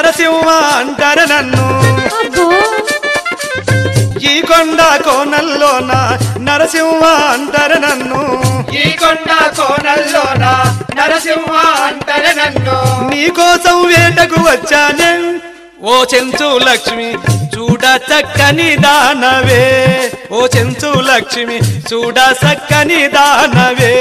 నరసింహ అంటారు నన్ను అబ్బో ఈ కొండ కోనల్లోన నరసింహ అంటారు నన్ను ఈ కొండ కోనల్లోన నరసింహ అంటరే నన్ను నీకోసం వేటకు వచ్చానే ఓ చెంచు లక్ష్మి చూడ చక్కని దానవే ఓ చెంచు లక్ష్మి చూడ చక్కని దానవే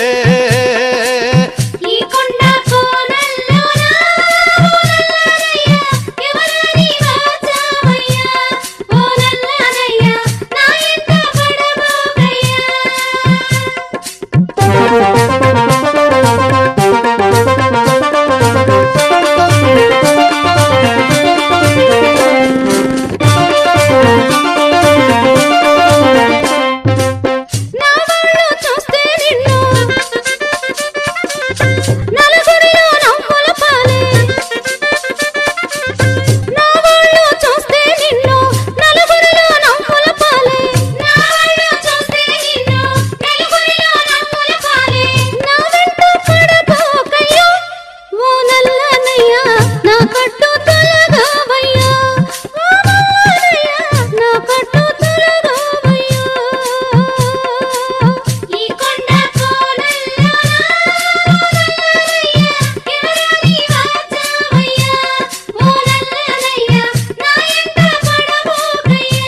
ఈ కొండ కోనల్లోన ఓ నల్లనయ్య, ఎవరని వాచావయ్యా? ఓ నల్లనయ్య, నా ఎంట పడబోకయ్యా. నా వాళ్ళు చూస్తే నిన్ను నలుగురిలో నవ్వుల పాలే నా వాళ్ళు చూస్తే నిన్ను నలుగురిలో నవ్వుల పాలే నా వాళ్ళు చూస్తే నిన్ను నలుగురిలో నవ్వుల పాలే నా వెంట పడబోకయ్యో ఓ నల్లనయ్య నా కట్టు తొలగవయ్యా ఓ నల్లనయ్య నా కట్టు తొలగవయ్యా ఈ కొండ కోనల్లోన ఎవరని వాచావయ్యా ఓ నల్లనయ్య నా ఎంట పడబోకయ్యా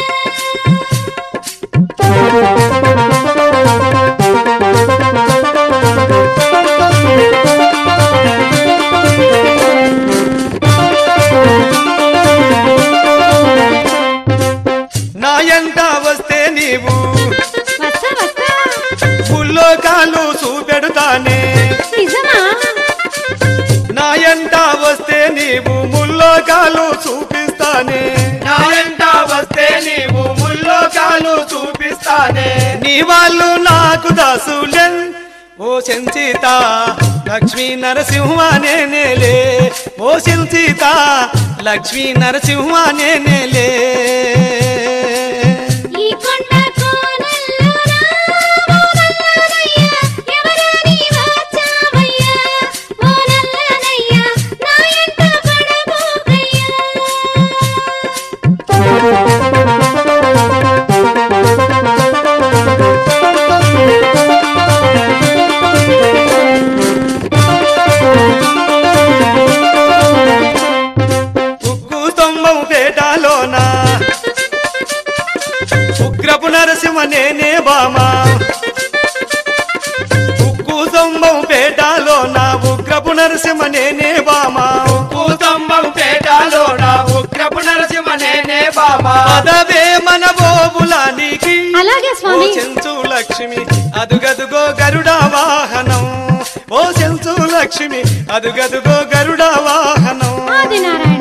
నా ఎంట వస్తే నీవు వస్తా వస్తా పుల్లో కాలు చూపెడుతానే నిజమా నా ఎంట వస్తే నీవు ముల్లో కాలు చూపిస్తానే నా ఎంట వస్తే నీవు ముల్లోకాలు చూపిస్తానే నీ వాళ్ళు నాకు దాసులెన్ ఓ సంచిత లక్ష్మీ నరసింహ నేనేలే ఓ సంచిత లక్ష్మీ నరసింహ నేనేలే ఈ కొండ కోనల్లోన ఓ నల్లనయ్య ఎవరని వాచావయ్యా ఓ నల్లనయ్య నా ఎంట పడబోకయ్యా ఉక్కు స్తంభం పేటలోన ఉగ్రపు నరసింహ నేనే బామా ఉక్కు స్తంభం పేటలోన ఉగ్రపు నరసింహ నేనే బామా కూతంబం పేటలోన ఉగ్రపు నరసింహ నేనే బామా పదవే మన బోబులానికి అలాగే ఓ స్వామి చెంచు లక్ష్మి అదుగదుగో గరుడ వాహనం ఓ చెంచు లక్ష్మి అదుగదుగో గరుడ వాహనం ఆదినారాయణ